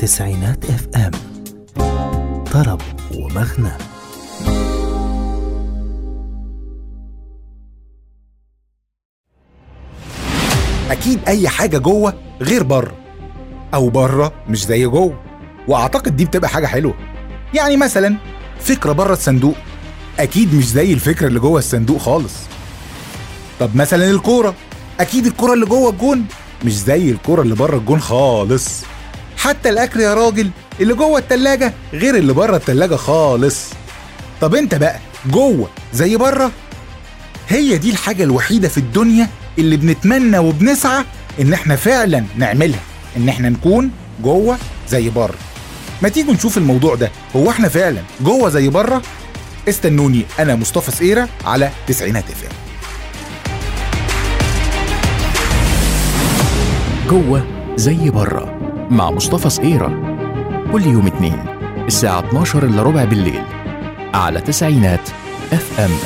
تسعينات اف ام طرب ومغنى اكيد اي حاجه جوه غير بره او بره مش زي جوه واعتقد دي بتبقى حاجه حلوه يعني مثلا فكره بره الصندوق اكيد مش زي الفكره اللي جوه الصندوق خالص طب مثلا الكوره اكيد الكوره اللي جوه الجون مش زي الكوره اللي بره الجون خالص حتى الاكل يا راجل اللي جوه التلاجة غير اللي بره التلاجة خالص طب انت بقى جوه زي بره هي دي الحاجة الوحيدة في الدنيا اللي بنتمنى وبنسعى ان احنا فعلا نعملها ان احنا نكون جوه زي بره ما تيجوا نشوف الموضوع ده هو احنا فعلا جوه زي بره استنوني انا مصطفى سقيرة على تسعينات اف ام جوه زي بره مع مصطفى صقيرة كل يوم اتنين الساعة 12 إلا ربع بالليل على تسعينات اف ام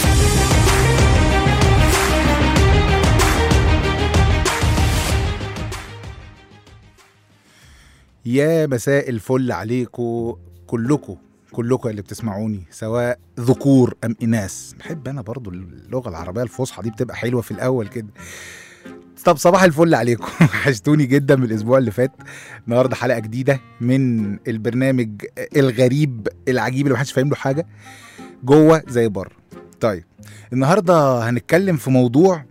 يا مساء الفل عليكم كلكم كلكم اللي بتسمعوني سواء ذكور ام اناث بحب انا برضو اللغه العربيه الفصحى دي بتبقى حلوه في الاول كده طب صباح الفل عليكم وحشتوني جدا من الاسبوع اللي فات النهارده حلقه جديده من البرنامج الغريب العجيب اللي محدش فاهم له حاجه جوه زي بره طيب النهارده هنتكلم في موضوع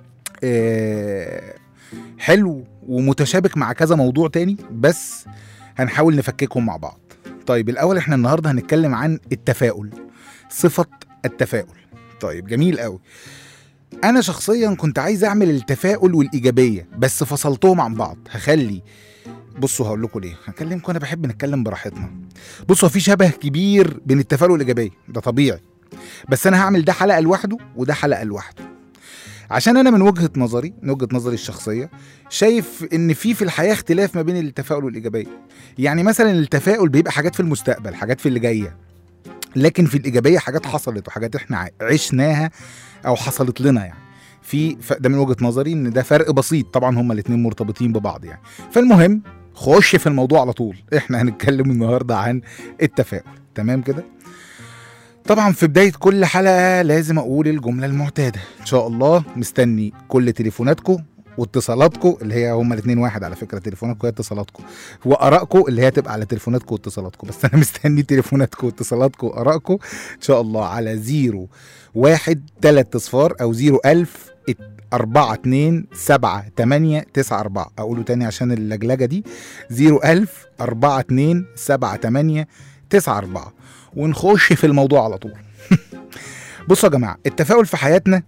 آه، حلو ومتشابك مع كذا موضوع تاني بس هنحاول نفككهم مع بعض طيب الاول احنا النهارده هنتكلم عن التفاؤل صفه التفاؤل طيب جميل قوي انا شخصيا كنت عايز اعمل التفاؤل والايجابيه بس فصلتهم عن بعض هخلي بصوا هقول لكم ليه هكلمكم انا بحب نتكلم براحتنا بصوا في شبه كبير بين التفاؤل والايجابيه ده طبيعي بس انا هعمل ده حلقه لوحده وده حلقه لوحده عشان انا من وجهه نظري من وجهه نظري الشخصيه شايف ان في في الحياه اختلاف ما بين التفاؤل والايجابيه يعني مثلا التفاؤل بيبقى حاجات في المستقبل حاجات في اللي جايه لكن في الايجابيه حاجات حصلت وحاجات احنا ع- عشناها او حصلت لنا يعني في ف- ده من وجهه نظري ان ده فرق بسيط طبعا هما الاثنين مرتبطين ببعض يعني فالمهم خش في الموضوع على طول احنا هنتكلم النهارده عن التفاؤل تمام كده طبعا في بداية كل حلقة لازم أقول الجملة المعتادة إن شاء الله مستني كل تليفوناتكم واتصالاتكم اللي هي هما الاثنين واحد على فكرة تليفوناتكم هي اتصالاتكم وآرائكم اللي هي تبقى على تليفوناتكم واتصالاتكم بس أنا مستني تليفوناتكم واتصالاتكم وآرائكم إن شاء الله على زيرو واحد تلات أصفار أو زيرو ألف ات- أربعة اتنين سبعة تمانية تسعة أربعة أقوله تاني عشان اللجلجة دي زيرو ألف أربعة اتنين سبعة تمانية تسعة أربعة ونخش في الموضوع على طول بصوا يا جماعه التفاؤل في حياتنا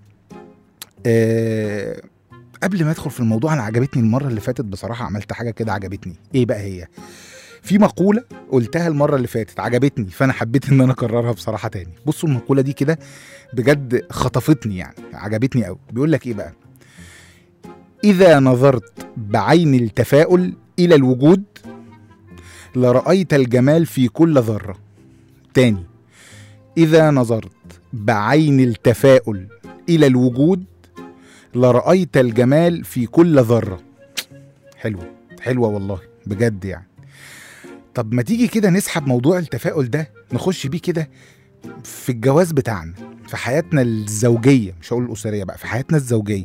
آه قبل ما ادخل في الموضوع انا عجبتني المره اللي فاتت بصراحه عملت حاجه كده عجبتني ايه بقى هي في مقوله قلتها المره اللي فاتت عجبتني فانا حبيت ان انا اكررها بصراحه تاني بصوا المقوله دي كده بجد خطفتني يعني عجبتني قوي بيقول لك ايه بقى اذا نظرت بعين التفاؤل الى الوجود لرايت الجمال في كل ذره تاني إذا نظرت بعين التفاؤل إلى الوجود لرأيت الجمال في كل ذرة حلوة حلوة والله بجد يعني طب ما تيجي كده نسحب موضوع التفاؤل ده نخش بيه كده في الجواز بتاعنا في حياتنا الزوجية مش هقول الأسرية بقى في حياتنا الزوجية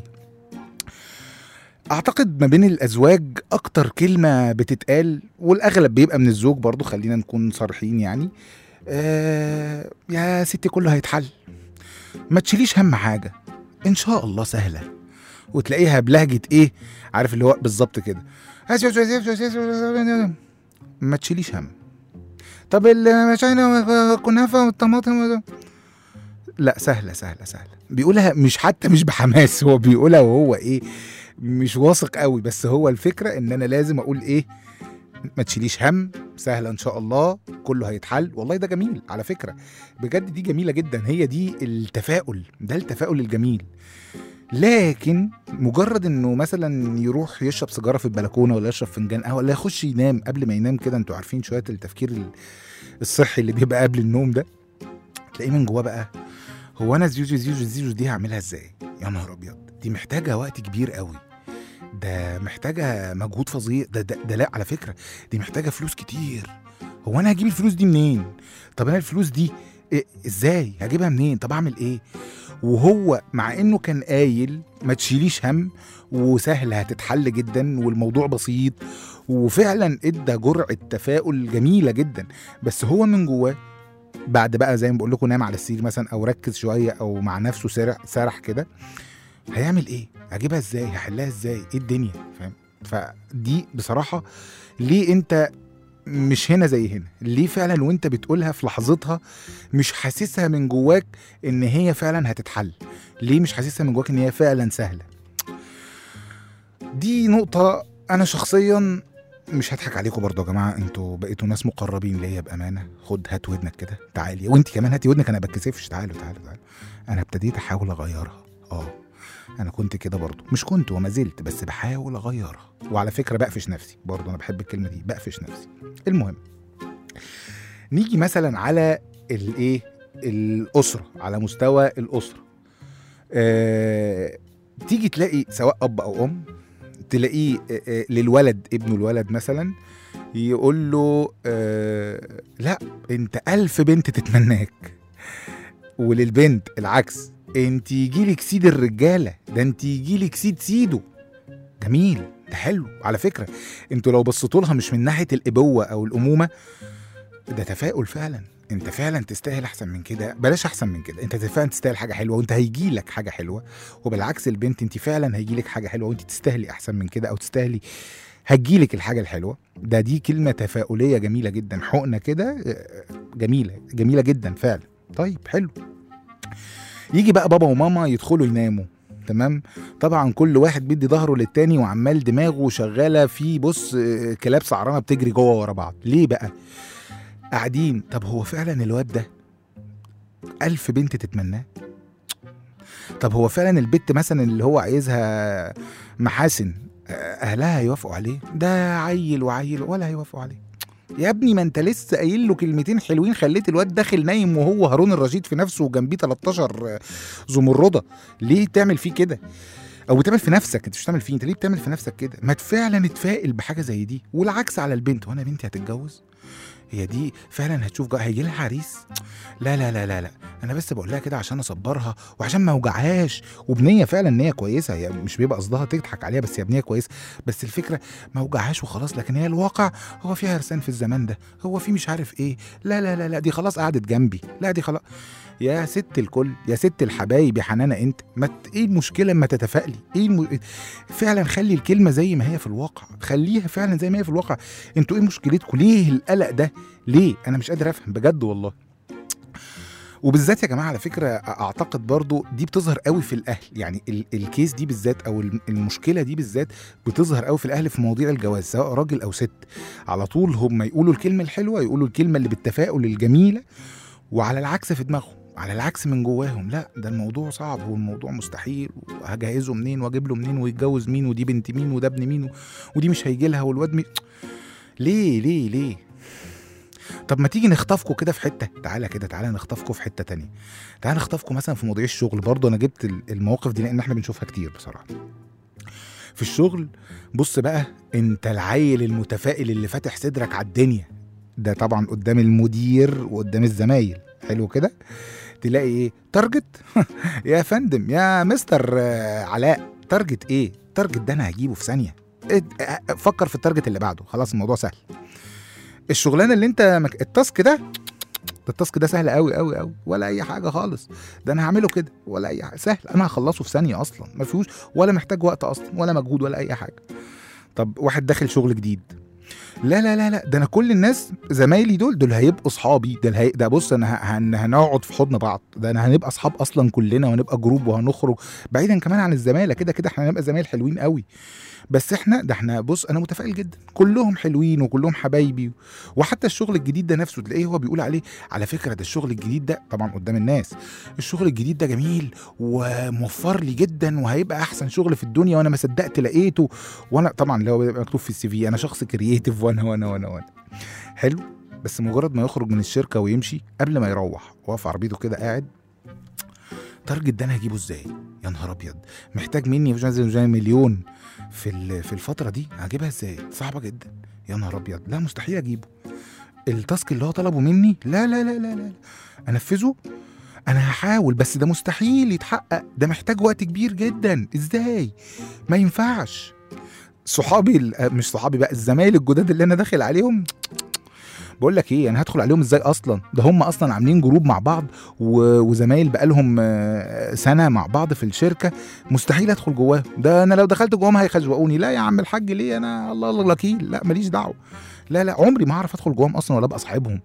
أعتقد ما بين الأزواج أكتر كلمة بتتقال والأغلب بيبقى من الزوج برضو خلينا نكون صريحين يعني آه يا ستي كله هيتحل ما تشيليش هم حاجة إن شاء الله سهلة وتلاقيها بلهجة إيه عارف اللي هو بالظبط كده ما تشيليش هم طب المشاينا كنافة والطماطم لا سهلة سهلة سهلة بيقولها مش حتى مش بحماس هو بيقولها وهو إيه مش واثق قوي بس هو الفكرة إن أنا لازم أقول إيه ما تشيليش هم سهله ان شاء الله كله هيتحل والله ده جميل على فكره بجد دي جميله جدا هي دي التفاؤل ده التفاؤل الجميل لكن مجرد انه مثلا يروح يشرب سيجاره في البلكونه ولا يشرب فنجان قهوه ولا يخش ينام قبل ما ينام كده انتوا عارفين شويه التفكير ال- الصحي اللي بيبقى قبل النوم ده تلاقيه من جواه بقى هو انا زيوزو زيوزو زيوزو دي هعملها ازاي يا نهار ابيض دي محتاجه وقت كبير قوي ده محتاجه مجهود فظيع ده, ده ده لا على فكره دي محتاجه فلوس كتير هو انا هجيب الفلوس دي منين طب انا الفلوس دي إيه ازاي هجيبها منين طب اعمل ايه وهو مع انه كان قايل ما تشيليش هم وسهل هتتحل جدا والموضوع بسيط وفعلا ادى جرعه تفاؤل جميله جدا بس هو من جواه بعد بقى زي ما بقول لكم نام على السرير مثلا او ركز شويه او مع نفسه سرح سرح كده هيعمل ايه هجيبها ازاي هحلها ازاي ايه الدنيا فاهم فدي بصراحه ليه انت مش هنا زي هنا ليه فعلا وانت بتقولها في لحظتها مش حاسسها من جواك ان هي فعلا هتتحل ليه مش حاسسها من جواك ان هي فعلا سهله دي نقطه انا شخصيا مش هضحك عليكم برضه يا جماعه انتوا بقيتوا ناس مقربين ليا بامانه خد هات ودنك كده تعالي وانت كمان هاتي ودنك انا بتكسفش تعالوا تعالوا تعالوا انا ابتديت احاول اغيرها اه انا كنت كده برضه مش كنت وما زلت بس بحاول اغيرها وعلى فكره بقفش نفسي برضه انا بحب الكلمه دي بقفش نفسي المهم نيجي مثلا على الايه الاسره على مستوى الاسره آه، تيجي تلاقي سواء اب او ام تلاقيه آه، آه، للولد ابنه الولد مثلا يقول له آه لا انت ألف بنت تتمناك وللبنت العكس انت يجيلك سيد الرجاله ده انت يجيلك سيد سيده جميل ده حلو على فكره انتوا لو بصيتوا لها مش من ناحيه الابوه او الامومه ده تفاؤل فعلا انت فعلا تستاهل احسن من كده بلاش احسن من كده انت فعلا تستاهل حاجه حلوه وانت هيجيلك حاجه حلوه وبالعكس البنت انت فعلا هيجيلك حاجه حلوه وانت تستاهلي احسن من كده او تستاهلي هتجيلك الحاجه الحلوه ده دي كلمه تفاؤليه جميله جدا حقنه كده آه، جميله جميله جدا فعلا طيب حلو يجي بقى بابا وماما يدخلوا يناموا تمام طبعا كل واحد بيدي ظهره للتاني وعمال دماغه شغاله في بص آه، كلاب سعرانه بتجري جوه ورا بعض ليه بقى قاعدين طب هو فعلا الواد ده ألف بنت تتمناه طب هو فعلا البت مثلا اللي هو عايزها محاسن آه، اهلها هيوافقوا عليه ده عيل وعيل ولا هيوافقوا عليه يا ابني ما انت لسه قايل له كلمتين حلوين خليت الواد داخل نايم وهو هارون الرشيد في نفسه وجنبيه 13 زمرده ليه تعمل فيه كده او بتعمل في نفسك انت مش بتعمل فيه انت ليه بتعمل في نفسك كده ما فعلا اتفائل بحاجه زي دي والعكس على البنت وانا بنتي هتتجوز هي دي فعلا هتشوف جا... هيجي لها عريس لا لا لا لا لا انا بس بقول لها كده عشان اصبرها وعشان ما اوجعهاش وبنيه فعلا نيه كويسه هي مش بيبقى قصدها تضحك عليها بس هي بنيه كويسه بس الفكره ما اوجعهاش وخلاص لكن هي الواقع هو في عرسان في الزمان ده هو في مش عارف ايه لا لا لا لا دي خلاص قعدت جنبي لا دي خلاص يا ست الكل يا ست الحبايب يا حنانه انت ما ت- ايه المشكله اما تتفائلي ايه الم... فعلا خلي الكلمه زي ما هي في الواقع خليها فعلا زي ما هي في الواقع انتوا ايه مشكلتكم ليه القلق ده ليه انا مش قادر افهم بجد والله وبالذات يا جماعه على فكره اعتقد برضو دي بتظهر قوي في الاهل يعني ال- الكيس دي بالذات او الم- المشكله دي بالذات بتظهر قوي في الاهل في مواضيع الجواز سواء راجل او ست على طول هم يقولوا الكلمه الحلوه يقولوا الكلمه اللي بالتفاؤل الجميله وعلى العكس في دماغهم على العكس من جواهم لا ده الموضوع صعب والموضوع مستحيل وهجهزه منين واجيب له منين ويتجوز مين ودي بنت مين وده ابن مين و- ودي مش هيجي لها والواد مين ليه ليه ليه طب ما تيجي نخطفكم كده في حته تعالى كده تعالى نخطفكم في حته تانية تعالى نخطفكم مثلا في مواضيع الشغل برضه انا جبت ال- المواقف دي لان احنا بنشوفها كتير بصراحه في الشغل بص بقى انت العيل المتفائل اللي فاتح صدرك على الدنيا ده طبعا قدام المدير وقدام الزمايل حلو كده تلاقي ايه تارجت يا فندم يا مستر آه، علاء تارجت ايه تارجت ده انا هجيبه في ثانيه اد- اه، فكر في التارجت اللي بعده خلاص الموضوع سهل الشغلانه اللي انت مك... التاسك ده ده التاسك ده سهل قوي قوي قوي ولا اي حاجه خالص ده انا هعمله كده ولا اي حاجه سهل انا هخلصه في ثانيه اصلا ما فيهوش ولا محتاج وقت اصلا ولا مجهود ولا اي حاجه طب واحد داخل شغل جديد لا لا لا لا ده انا كل الناس زمايلي دول دول هيبقوا اصحابي ده الهي... ده بص انا ه- هن... هنقعد في حضن بعض ده انا هنبقى اصحاب اصلا كلنا وهنبقى جروب وهنخرج بعيدا كمان عن الزماله كده كده احنا هنبقى زمايل حلوين قوي بس احنا ده احنا بص انا متفائل جدا كلهم حلوين وكلهم حبايبي وحتى الشغل الجديد ده نفسه تلاقيه هو بيقول عليه على فكره ده الشغل الجديد ده طبعا قدام الناس الشغل الجديد ده جميل وموفر لي جدا وهيبقى احسن شغل في الدنيا وانا ما صدقت لقيته وانا طبعا اللي هو بيبقى مكتوب في السي في انا شخص كرييتيف وانا وانا وانا وانا حلو بس مجرد ما يخرج من الشركه ويمشي قبل ما يروح واقف عربيته كده قاعد التارجت ده انا هجيبه ازاي يا نهار ابيض محتاج مني مش عايز زي مليون في ال- في الفتره دي هجيبها ازاي صعبه جدا يا نهار ابيض لا مستحيل اجيبه التاسك اللي هو طلبه مني لا لا لا لا لا انفذه انا هحاول بس ده مستحيل يتحقق ده محتاج وقت كبير جدا ازاي ما ينفعش صحابي ال- آه، مش صحابي بقى الزمايل الجداد اللي انا داخل عليهم بقول لك ايه انا هدخل عليهم ازاي اصلا ده هم اصلا عاملين جروب مع بعض و- وزمايل بقالهم آه، سنه مع بعض في الشركه مستحيل ادخل جواهم ده انا لو دخلت جواهم هيخزوقوني لا يا عم الحاج ليه انا الله الله الوكيل لا ماليش دعوه لا لا عمري ما هعرف ادخل جواهم اصلا ولا ابقى صاحبهم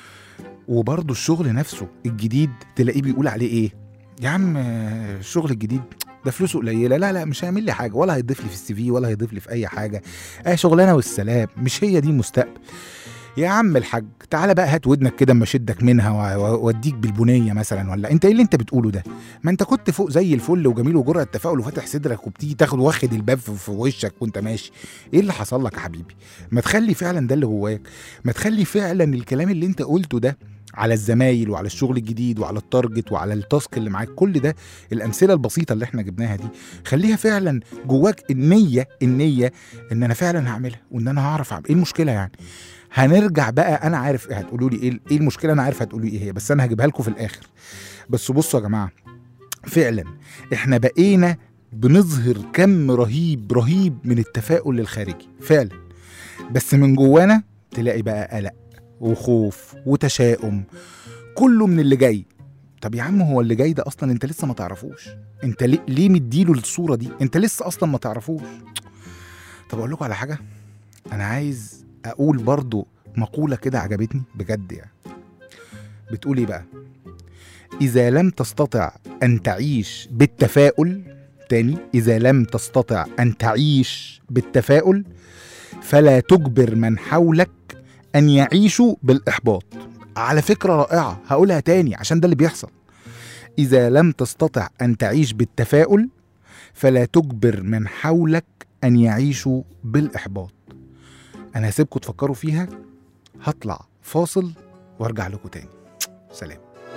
وبرضه الشغل نفسه الجديد تلاقيه بيقول عليه ايه يا عم آه، الشغل الجديد ده فلوسه قليله لا لا مش هيعمل لي حاجه ولا هيضيف لي في السي في ولا هيضيف لي في اي حاجه اه شغلانه والسلام مش هي دي المستقبل يا عم الحاج تعالى بقى هات ودنك كده اما اشدك منها و- و- واديك بالبنيه مثلا ولا انت ايه اللي انت بتقوله ده ما انت كنت فوق زي الفل وجميل وجرأة تفاؤل وفاتح صدرك وبتيجي تاخد واخد الباب في في وشك وانت ماشي ايه اللي حصل لك يا حبيبي ما تخلي فعلا ده اللي جواك ما تخلي فعلا الكلام اللي انت قلته ده على الزمايل وعلى الشغل الجديد وعلى التارجت وعلى التاسك اللي معاك كل ده الامثله البسيطه اللي احنا جبناها دي خليها فعلا جواك النيه النيه ان انا فعلا هعملها وان انا هعرف اعمل ايه المشكله يعني هنرجع بقى انا عارف ايه هتقولوا لي ايه ايه المشكله انا عارف هتقولوا لي ايه هي بس انا هجيبها لكم في الاخر بس بصوا يا جماعه فعلا احنا بقينا بنظهر كم رهيب رهيب من التفاؤل الخارجي فعلا بس من جوانا تلاقي بقى قلق وخوف وتشاؤم كله من اللي جاي طب يا عم هو اللي جاي ده اصلا انت لسه ما تعرفوش انت ليه, ليه مديله الصوره دي انت لسه اصلا ما تعرفوش طب اقول لكم على حاجه انا عايز اقول برضو مقوله كده عجبتني بجد يعني بتقول ايه بقى اذا لم تستطع ان تعيش بالتفاؤل تاني اذا لم تستطع ان تعيش بالتفاؤل فلا تجبر من حولك ان يعيشوا بالاحباط على فكره رائعه هقولها تاني عشان ده اللي بيحصل اذا لم تستطع ان تعيش بالتفاؤل فلا تجبر من حولك ان يعيشوا بالاحباط انا هسيبكم تفكروا فيها هطلع فاصل وارجع لكم تاني سلام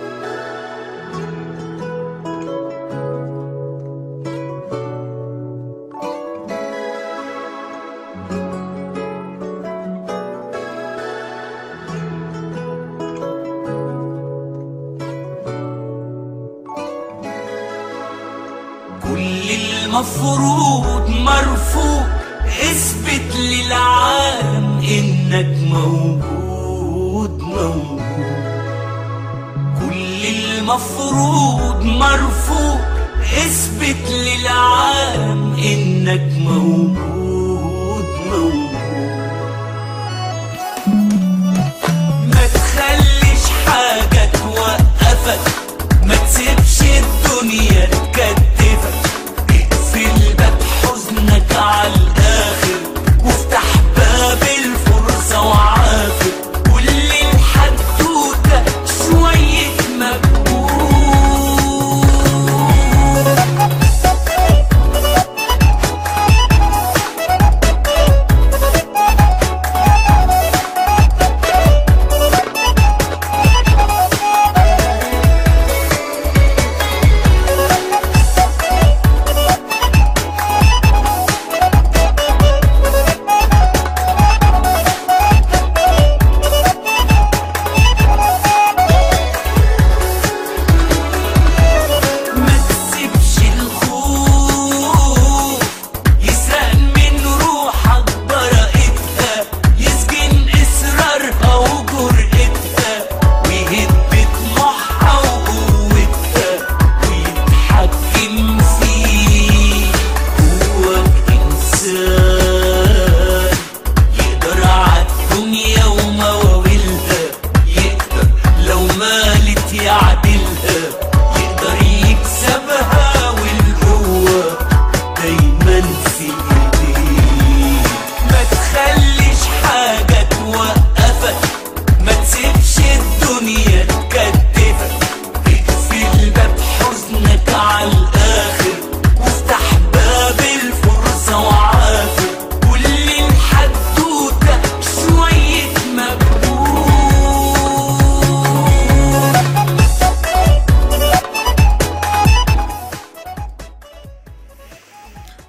كل المفروض مرفوض اثبت للعالم انك موجود موجود كل المفروض مرفوض اثبت للعالم انك موجود موجود ما تخليش حاجة توقفك ما تسيبش الدنيا تكتفك اقفل باب حزنك على الاخر وافتح باب الفرصة وعافر كل الحدوتة شوية مجهود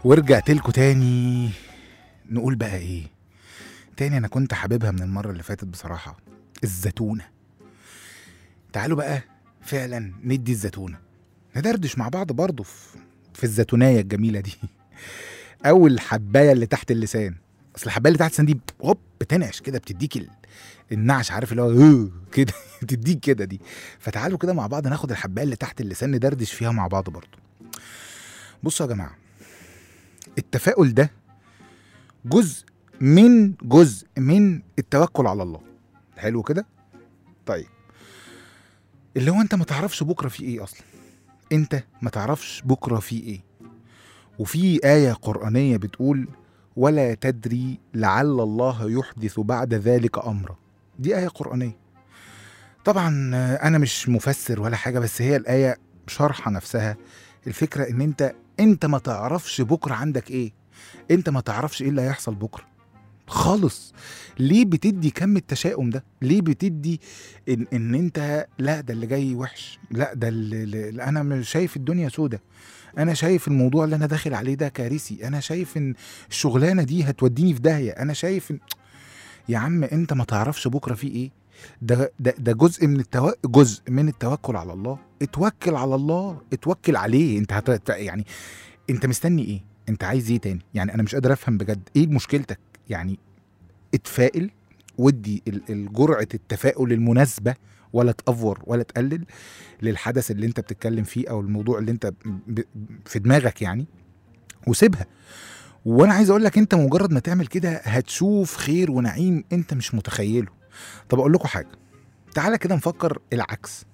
ورجعت لكم تاني نقول بقى ايه تاني انا كنت حاببها من المره اللي فاتت بصراحه الزتونه تعالوا بقى فعلا ندي الزتونه ندردش مع بعض برضه في, في الزتونايه الجميله دي اول حبايه اللي تحت اللسان اصل الحبايه اللي تحت اللسان دي هوب بتنعش كده بتديك ال... النعش عارف اللي هو "أوه" كده تديك كده دي فتعالوا كده مع بعض ناخد الحبايه اللي تحت اللسان ندردش فيها مع بعض برضه بصوا يا جماعه التفاؤل ده جزء من جزء من التوكل على الله حلو كده طيب اللي هو انت ما تعرفش بكره في ايه اصلا انت ما تعرفش بكره في ايه وفي آية قرآنية بتقول ولا تدري لعل الله يحدث بعد ذلك أمرا دي آية قرآنية طبعا آه، أنا مش مفسر ولا حاجة بس هي الآية شرحة نفسها الفكرة إن أنت أنت ما تعرفش بكرة عندك إيه أنت ما تعرفش إيه اللي هيحصل بكرة خالص ليه بتدي كم التشاؤم ده ليه بتدي ان, إن انت لا ده اللي جاي وحش لا ده اللي اللي انا مش شايف الدنيا سودة انا شايف الموضوع اللي انا داخل عليه ده كارثي انا شايف ان الشغلانه دي هتوديني في داهيه انا شايف ان يا عم انت ما تعرفش بكره في ايه ده ده ده جزء من التو... جزء من التوكل على الله اتوكل على الله اتوكل عليه انت هت... يعني انت مستني ايه انت عايز ايه تاني يعني انا مش قادر افهم بجد ايه مشكلتك يعني اتفائل ودي ال- الجرعه التفاؤل المناسبه ولا تأفور ولا تقلل للحدث اللي انت بتتكلم فيه او الموضوع اللي انت ب... في دماغك يعني وسيبها وانا عايز اقول لك انت مجرد ما تعمل كده هتشوف خير ونعيم انت مش متخيله طب اقول لكم حاجه تعالى كده نفكر العكس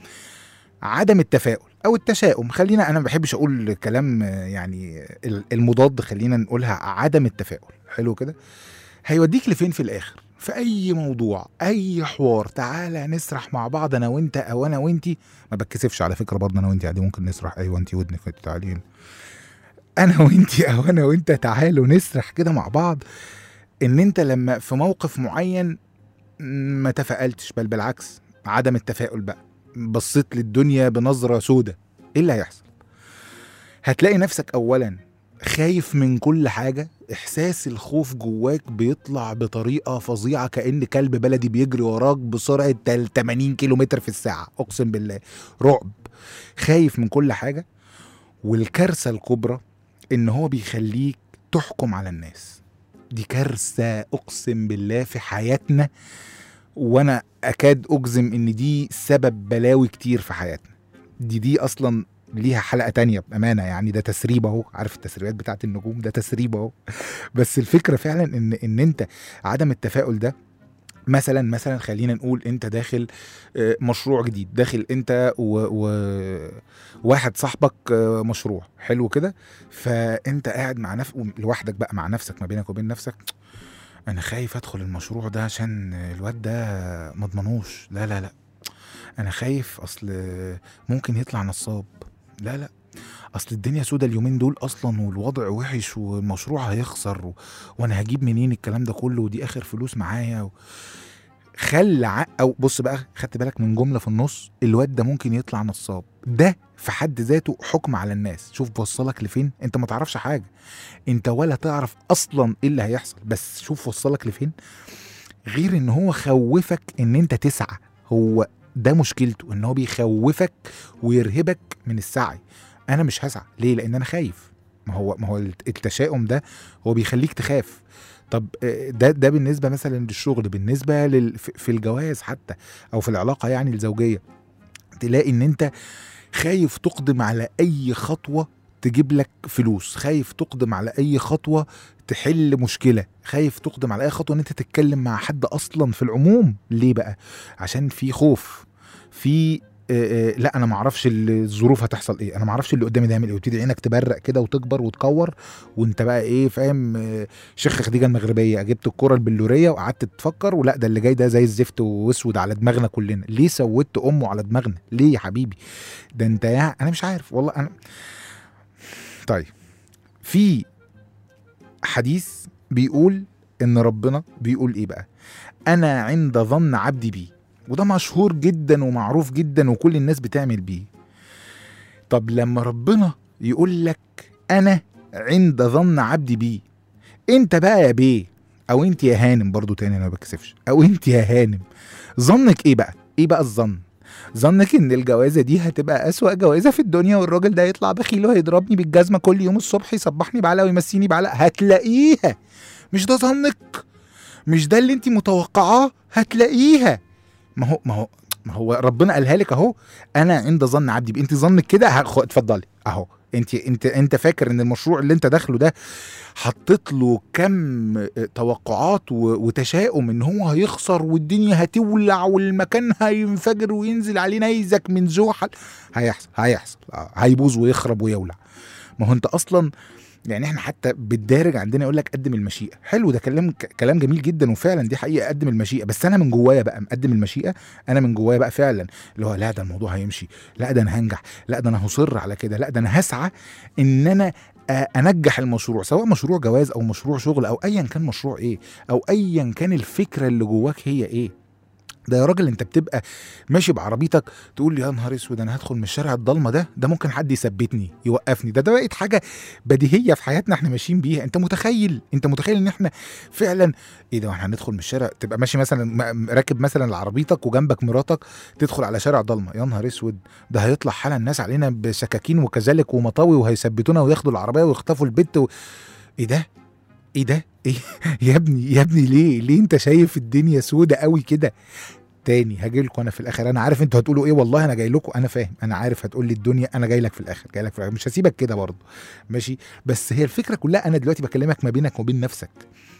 عدم التفاؤل او التشاؤم خلينا انا ما بحبش اقول كلام آه، يعني ال- المضاد خلينا نقولها عدم التفاؤل حلو كده هيوديك لفين في الاخر في اي موضوع اي حوار تعالى نسرح مع بعض انا وانت او انا وانتي ما بتكسفش على فكره برضه انا وانتي عادي ممكن نسرح ايوه انتي ودنك تعالي هنا. انا وانتي او انا وانت تعالوا نسرح كده مع بعض ان انت لما في موقف معين ما تفائلتش بل بالعكس عدم التفاؤل بقى بصيت للدنيا بنظرة سودة ايه اللي هيحصل هتلاقي نفسك اولا خايف من كل حاجة احساس الخوف جواك بيطلع بطريقة فظيعة كأن كلب بلدي بيجري وراك بسرعة تل- 80 كيلومتر في الساعة اقسم بالله رعب خايف من كل حاجة والكارثة الكبرى ان هو بيخليك تحكم على الناس دي كارثة اقسم بالله في حياتنا وانا اكاد اجزم ان دي سبب بلاوي كتير في حياتنا دي دي اصلا ليها حلقة تانية بأمانة يعني ده تسريب اهو عارف التسريبات بتاعت النجوم ده تسريب اهو بس الفكرة فعلا ان ان انت عدم التفاؤل ده مثلا مثلا خلينا نقول انت داخل آه، مشروع جديد داخل انت و... و... واحد صاحبك آه، مشروع حلو كده فانت قاعد مع نفسك لوحدك بقى مع نفسك ما بينك وبين نفسك انا خايف ادخل المشروع ده عشان الواد ده ما اضمنوش لا لا لا انا خايف اصل ممكن يطلع نصاب لا لا اصل الدنيا سودة اليومين دول اصلا والوضع وحش والمشروع هيخسر و... وانا هجيب منين الكلام ده كله ودي اخر فلوس معايا و... خل ع... او بص بقى خدت بالك من جمله في النص الواد ده ممكن يطلع نصاب ده في حد ذاته حكم على الناس شوف بوصلك لفين انت ما تعرفش حاجه انت ولا تعرف اصلا ايه اللي هيحصل بس شوف وصلك لفين غير ان هو خوفك ان انت تسعى هو ده مشكلته ان هو بيخوفك ويرهبك من السعي انا مش هسعى ليه لان انا خايف ما هو ما هو التشاؤم ده هو بيخليك تخاف طب آه، ده ده بالنسبه مثلا للشغل بالنسبه لل في في الجواز حتى او في العلاقه يعني الزوجيه تلاقي ان انت خايف تقدم على اي خطوه تجيب لك فلوس خايف تقدم على اي خطوه تحل مشكله خايف تقدم على اي خطوه ان انت تتكلم مع حد اصلا في العموم ليه بقى عشان في خوف في آه، آه، لا انا ما اعرفش الظروف هتحصل ايه انا ما اعرفش اللي قدامي ده يعمل ايه وتبتدي عينك تبرق كده وتكبر وتكور وانت بقى ايه فاهم آه، شيخ خديجه المغربيه جبت الكره البلوريه وقعدت تفكر ولا ده اللي جاي ده زي الزفت واسود على دماغنا كلنا ليه سودت امه على دماغنا ليه يا حبيبي ده انت يا انا مش عارف والله انا طيب في حديث بيقول ان ربنا بيقول ايه بقى انا عند ظن عبدي بي وده مشهور جدا ومعروف جدا وكل الناس بتعمل بيه طب لما ربنا يقول لك انا عند ظن عبدي بيه انت بقى يا بيه او انت يا هانم برضو تاني انا ما بكسفش او انت يا هانم ظنك ايه بقى ايه بقى الظن ظنك ان الجوازه دي هتبقى اسوأ جوازه في الدنيا والراجل ده يطلع بخيل وهيضربني بالجزمه كل يوم الصبح يصبحني بعلقه ويمسيني بعلقه هتلاقيها مش ده ظنك مش ده اللي انت متوقعاه هتلاقيها ما هو ما هو ما هو ربنا قالها لك اهو انا عند ظن عبدي بي. انت ظنك كده هخ- اتفضلي اهو انت انت انت فاكر ان المشروع اللي انت داخله ده حطيت له كم اه، توقعات و- وتشاؤم ان هو هيخسر والدنيا هتولع والمكان هينفجر وينزل عليه نيزك من زحل هيحصل هيحصل اه، هيبوظ ويخرب ويولع ما هو انت اصلا يعني احنا حتى بالدارج عندنا يقول لك قدم المشيئه حلو ده كلام ك- كلام جميل جدا وفعلا دي حقيقه قدم المشيئه بس انا من جوايا بقى مقدم المشيئه انا من جوايا بقى فعلا اللي هو لا ده الموضوع هيمشي لا ده انا هنجح لا ده انا هصر على كده لا ده انا هسعى ان انا آه، انجح المشروع سواء مشروع جواز او مشروع شغل او ايا كان مشروع ايه او ايا كان الفكره اللي جواك هي ايه ده يا راجل انت بتبقى ماشي بعربيتك تقول لي يا نهار اسود انا هدخل من الشارع الضلمه ده ده ممكن حد يثبتني يوقفني ده ده بقت حاجه بديهيه في حياتنا احنا ماشيين بيها انت متخيل انت متخيل ان احنا فعلا ايه ده احنا هندخل من الشارع تبقى ماشي مثلا م- راكب مثلا عربيتك وجنبك مراتك تدخل على شارع ضلمه يا نهار اسود ده هيطلع حالا الناس علينا بسكاكين وكذلك ومطاوي وهيثبتونا وياخدوا العربيه ويخطفوا البت و... ايه ده ايه ده ايه يا ابني يا ابني ليه ليه انت شايف الدنيا سودة قوي كده تاني هاجي لكم انا في الاخر انا عارف انتوا هتقولوا ايه والله انا جاي لكم انا فاهم انا عارف هتقول لي الدنيا انا جاي لك في الاخر جاي لك في الآخر. مش هسيبك كده برضه ماشي بس هي الفكره كلها انا دلوقتي بكلمك ما بينك وبين نفسك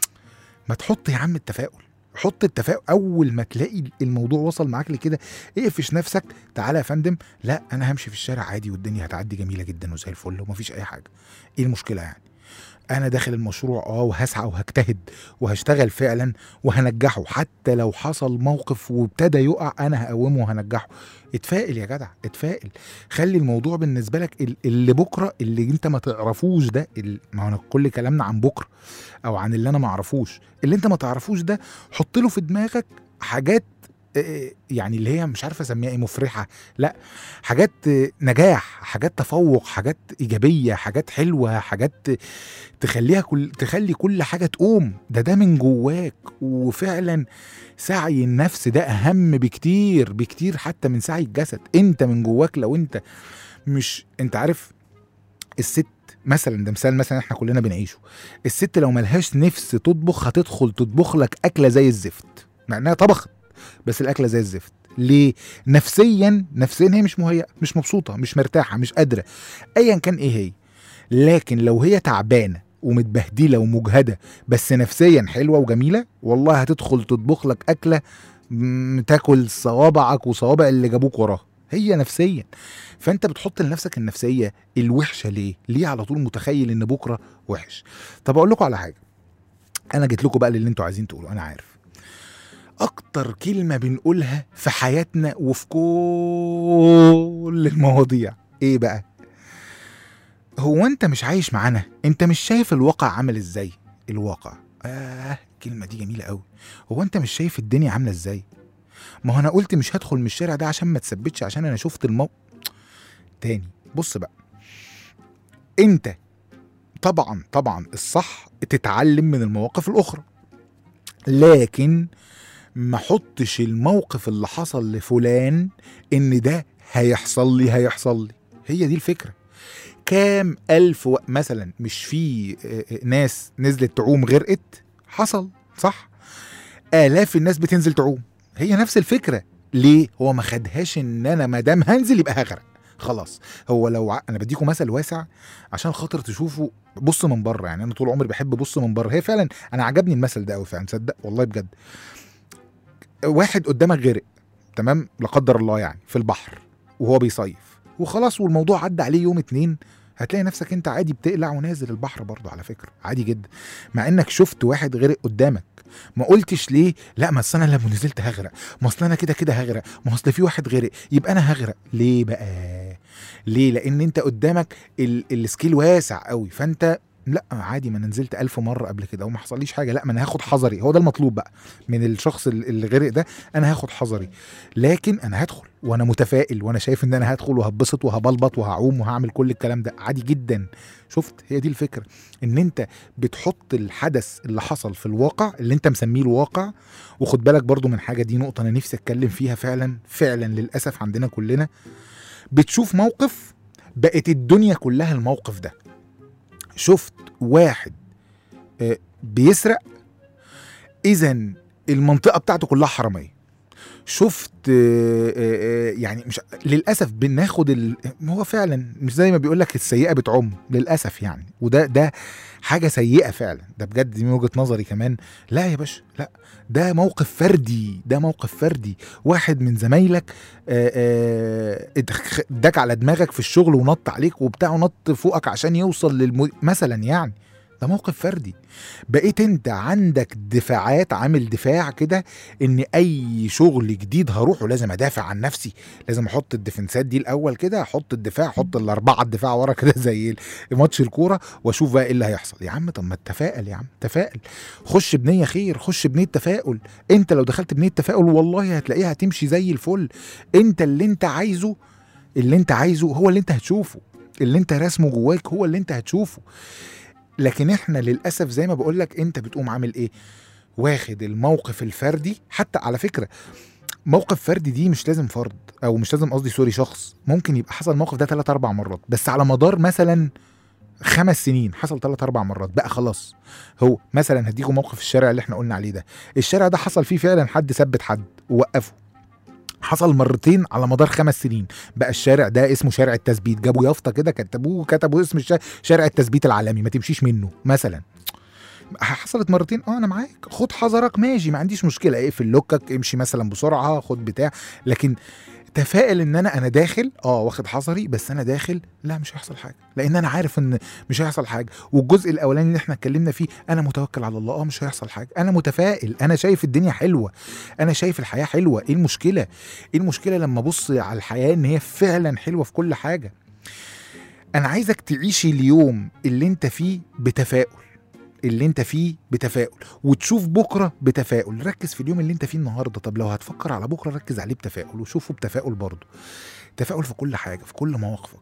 ما تحط يا عم التفاؤل حط التفاؤل اول ما تلاقي الموضوع وصل معاك لكده اقفش نفسك تعالى يا فندم لا انا همشي في الشارع عادي والدنيا هتعدي جميله جدا وزي الفل ومفيش اي حاجه ايه المشكله يعني انا داخل المشروع اه وهسعى وهجتهد وهشتغل فعلا وهنجحه حتى لو حصل موقف وابتدى يقع انا هقومه وهنجحه اتفائل يا جدع اتفائل خلي الموضوع بالنسبه لك ال- اللي بكره اللي انت ما تعرفوش ده ال- ما هو أنا كل كلامنا عن بكره او عن اللي انا ما اعرفوش اللي انت ما تعرفوش ده حط له في دماغك حاجات آه، يعني اللي هي مش عارف اسميها ايه مفرحه لا حاجات آه، نجاح حاجات تفوق حاجات ايجابيه حاجات حلوه حاجات تخليها كل تخلي كل حاجه تقوم ده ده من جواك وفعلا سعي النفس ده اهم بكتير بكتير حتى من سعي الجسد انت من جواك لو انت مش انت عارف الست مثلا ده مثال مثلا احنا كلنا بنعيشه الست لو ملهاش نفس تطبخ هتدخل تطبخ لك اكله زي الزفت مع انها طبخت بس الاكله زي الزفت ليه نفسيا نفسيا هي مش مهيئه مش مبسوطه مش مرتاحه مش قادره ايا كان ايه هي لكن لو هي تعبانه ومتبهدله ومجهده بس نفسيا حلوه وجميله والله هتدخل تطبخ لك اكله م- تاكل صوابعك وصوابع اللي جابوك وراها هي نفسيا فانت بتحط لنفسك النفسيه الوحشه ليه ليه على طول متخيل ان بكره وحش طب اقول لكم على حاجه انا جيت لكم بقى للي انتوا عايزين تقولوا انا عارف اكتر كلمه بنقولها في حياتنا وفي كل المواضيع ايه بقى هو انت مش عايش معانا انت مش شايف الواقع عامل ازاي الواقع اه الكلمه دي جميله قوي هو انت مش شايف الدنيا عامله ازاي ما هو انا قلت مش هدخل من الشارع ده عشان ما تثبتش عشان انا شفت المو تاني بص بقى انت طبعا طبعا الصح تتعلم من المواقف الاخرى لكن ما حطش الموقف اللي حصل لفلان ان ده هيحصل لي هيحصل لي هي دي الفكره كام الف و... مثلا مش في آه، آه، ناس نزلت تعوم غرقت حصل صح الاف الناس بتنزل تعوم هي نفس الفكره ليه هو ما خدهاش ان انا ما دام هنزل يبقى هغرق خلاص هو لو ع... انا بديكم مثل واسع عشان خاطر تشوفوا بص من بره يعني انا طول عمري بحب بص من بره هي فعلا انا عجبني المثل ده قوي فعلا تصدق والله بجد واحد قدامك غرق تمام لا قدر الله يعني في البحر وهو بيصيف وخلاص والموضوع عدى عليه يوم اتنين هتلاقي نفسك انت عادي بتقلع ونازل البحر برضه على فكره عادي جدا مع انك شفت واحد غرق قدامك ما قلتش ليه لا ما اصل انا لما نزلت هغرق ما اصل انا كده كده هغرق ما اصل في واحد غرق يبقى انا هغرق ليه بقى ليه لان انت قدامك ال- السكيل واسع قوي فانت لا عادي ما انا نزلت ألف مره قبل كده وما حصليش حاجه لا ما انا هاخد حذري هو ده المطلوب بقى من الشخص ال- اللي غرق ده انا هاخد حذري لكن انا هدخل وانا متفائل وانا شايف ان انا هدخل وهبسط وهبلبط وهعوم وهعمل كل الكلام ده عادي جدا شفت هي دي الفكره ان انت بتحط الحدث اللي حصل في الواقع اللي انت مسميه الواقع وخد بالك برضو من حاجه دي نقطه انا نفسي اتكلم فيها فعلا فعلا للاسف عندنا كلنا بتشوف موقف بقت الدنيا كلها الموقف ده شفت واحد آه، بيسرق اذا المنطقه بتاعته كلها حراميه شفت آه، آه، آه، يعني مش للاسف بناخد ال... هو فعلا مش زي ما بيقول لك السيئه بتعم للاسف يعني وده ده حاجه سيئه فعلا ده بجد دي من وجهه نظري كمان لا يا باشا لا ده موقف فردي ده موقف فردي واحد من زمايلك آه، آه، ادخ- اداك على دماغك في الشغل ونط عليك وبتاع ونط فوقك عشان يوصل للم... مثلا يعني ده موقف فردي بقيت انت عندك دفاعات عامل دفاع كده ان اي شغل جديد هروحه لازم ادافع عن نفسي لازم احط الديفنسات دي الاول كده احط الدفاع احط الاربعه الدفاع ورا كده زي ماتش الكوره واشوف بقى ايه اللي هيحصل يا عم طب ما تفائل يا عم تفائل خش بنيه خير خش بنيه تفاؤل انت لو دخلت بنيه تفاؤل والله هتلاقيها هتمشي زي الفل انت اللي انت عايزه اللي انت عايزه هو اللي انت هتشوفه اللي انت راسمه جواك هو اللي انت هتشوفه لكن احنا للاسف زي ما بقول لك انت بتقوم عامل ايه واخد الموقف الفردي حتى على فكره موقف فردي دي مش لازم فرد او مش لازم قصدي سوري شخص ممكن يبقى حصل الموقف ده ثلاث اربع مرات بس على مدار مثلا خمس سنين حصل ثلاث اربع مرات بقى خلاص هو مثلا هديكم موقف الشارع اللي احنا قلنا عليه ده الشارع ده حصل فيه فعلا حد ثبت حد ووقفه حصل مرتين على مدار خمس سنين بقى الشارع ده اسمه شارع التثبيت جابوا يافطه كده كتبوه كتبوا اسم الشارع شارع التثبيت العالمي ما تمشيش منه مثلا حصلت مرتين اه انا معاك خد حذرك ماشي ما عنديش مشكله اقفل لوكك امشي مثلا بسرعه خد بتاع لكن تفائل ان انا انا داخل اه واخد حذري بس انا داخل لا مش هيحصل حاجه لان انا عارف ان مش هيحصل حاجه والجزء الاولاني اللي احنا اتكلمنا فيه انا متوكل على الله اه مش هيحصل حاجه انا متفائل انا شايف الدنيا حلوه انا شايف الحياه حلوه ايه المشكله ايه المشكله لما ابص على الحياه ان هي فعلا حلوه في كل حاجه انا عايزك تعيش اليوم اللي انت فيه بتفاؤل اللي انت فيه بتفاؤل وتشوف بكره بتفاؤل ركز في اليوم اللي انت فيه النهارده طب لو هتفكر على بكره ركز عليه بتفاؤل وشوفه بتفاؤل برضه تفاؤل في كل حاجه في كل مواقفك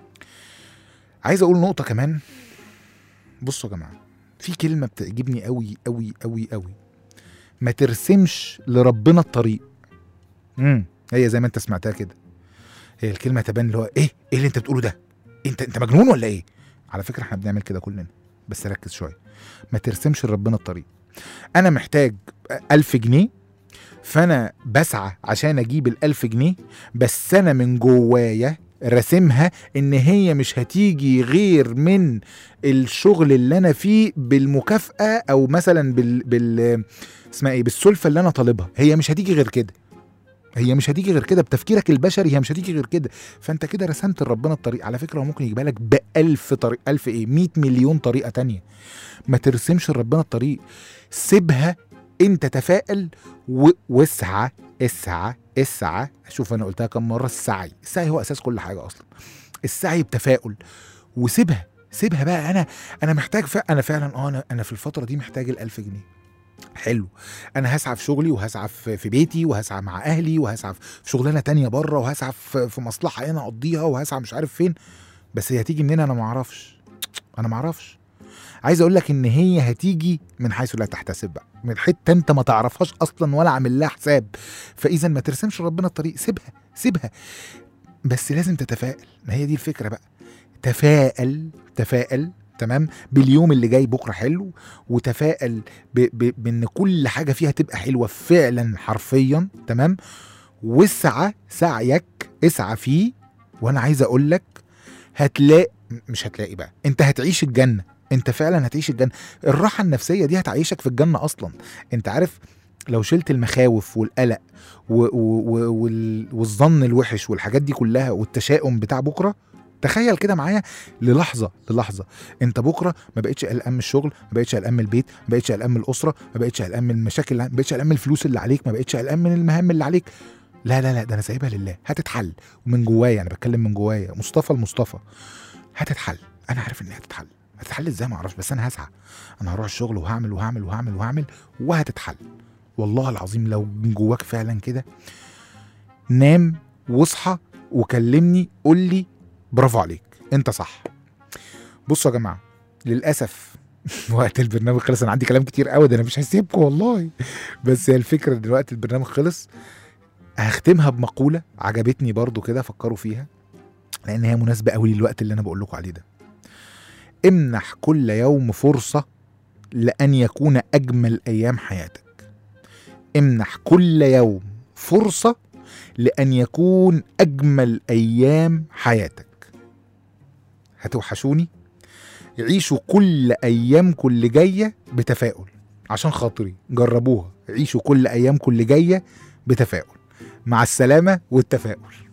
عايز اقول نقطه كمان بصوا يا جماعه في كلمه بتعجبني قوي قوي قوي قوي ما ترسمش لربنا الطريق امم هي زي ما انت سمعتها كده هي الكلمه تبان اللي هو ايه ايه اللي انت بتقوله ده انت انت مجنون ولا ايه على فكره احنا بنعمل كده كلنا بس ركز شويه ما ترسمش لربنا الطريق انا محتاج ألف جنيه فانا بسعى عشان اجيب الألف جنيه بس انا من جوايا راسمها ان هي مش هتيجي غير من الشغل اللي انا فيه بالمكافاه او مثلا بال, بال... اسمها ايه بالسلفه اللي انا طالبها هي مش هتيجي غير كده هي مش هتيجي غير كده بتفكيرك البشري هي مش هتيجي غير كده فانت كده رسمت لربنا الطريق على فكره هو ممكن يجيبها لك بألف طريق ألف ايه 100 مليون طريقه تانية ما ترسمش لربنا الطريق سيبها انت تفائل و- واسعى اسعى اسعى شوف انا قلتها كم مره السعي السعي هو اساس كل حاجه اصلا السعي بتفاؤل وسيبها سيبها بقى انا انا محتاج ف... انا فعلا اه انا انا في الفتره دي محتاج الألف جنيه حلو انا هسعى في شغلي وهسعى في في بيتي وهسعى مع اهلي وهسعى في شغلانه تانية بره وهسعى في في مصلحه هنا اقضيها وهسعى مش عارف فين بس هي هتيجي منين انا ما اعرفش انا ما اعرفش عايز اقول لك ان هي هتيجي من حيث لا تحتسب بقى من حته انت ما تعرفهاش اصلا ولا عامل لها حساب فاذا ما ترسمش ربنا الطريق سيبها سيبها بس لازم تتفائل ما هي دي الفكره بقى تفائل تفائل تمام باليوم اللي جاي بكره حلو وتفائل ب... ب... بان كل حاجه فيها تبقى حلوه فعلا حرفيا تمام واسعى سعيك اسعى فيه وانا عايز اقول لك هتلاقي مش هتلاقي بقى انت هتعيش الجنه انت فعلا هتعيش الجنه الراحه النفسيه دي هتعيشك في الجنه اصلا انت عارف لو شلت المخاوف والقلق و... و... و... وال... والظن الوحش والحاجات دي كلها والتشاؤم بتاع بكره تخيل كده معايا للحظه للحظه انت بكره ما بقتش قلقان من الشغل ما بقتش قلقان من البيت ما بقتش قلقان من الاسره ما بقتش قلقان من المشاكل اللي- ما بقتش قلقان من الفلوس اللي عليك ما بقتش قلقان من المهام اللي عليك لا لا لا ده انا سايبها لله هتتحل ومن جوايا انا بتكلم من جوايا مصطفى المصطفى هتتحل انا عارف انها هتتحل هتتحل ازاي ما اعرفش بس انا هسعى انا هروح الشغل وهعمل وهعمل وهعمل وهعمل وهتتحل والله العظيم لو من جواك فعلا كده نام واصحى وكلمني قول لي برافو عليك انت صح بصوا يا جماعه للاسف وقت البرنامج خلص انا عندي كلام كتير قوي ده انا مش هسيبكم والله بس هي الفكره ان دلوقتي البرنامج خلص هختمها بمقوله عجبتني برضو كده فكروا فيها لان هي مناسبه قوي للوقت اللي انا بقول لكم عليه ده امنح كل يوم فرصه لان يكون اجمل ايام حياتك امنح كل يوم فرصه لان يكون اجمل ايام حياتك هتوحشوني عيشوا كل ايامكم اللي جايه بتفاؤل عشان خاطري جربوها عيشوا كل ايامكم اللي جايه بتفاؤل مع السلامه والتفاؤل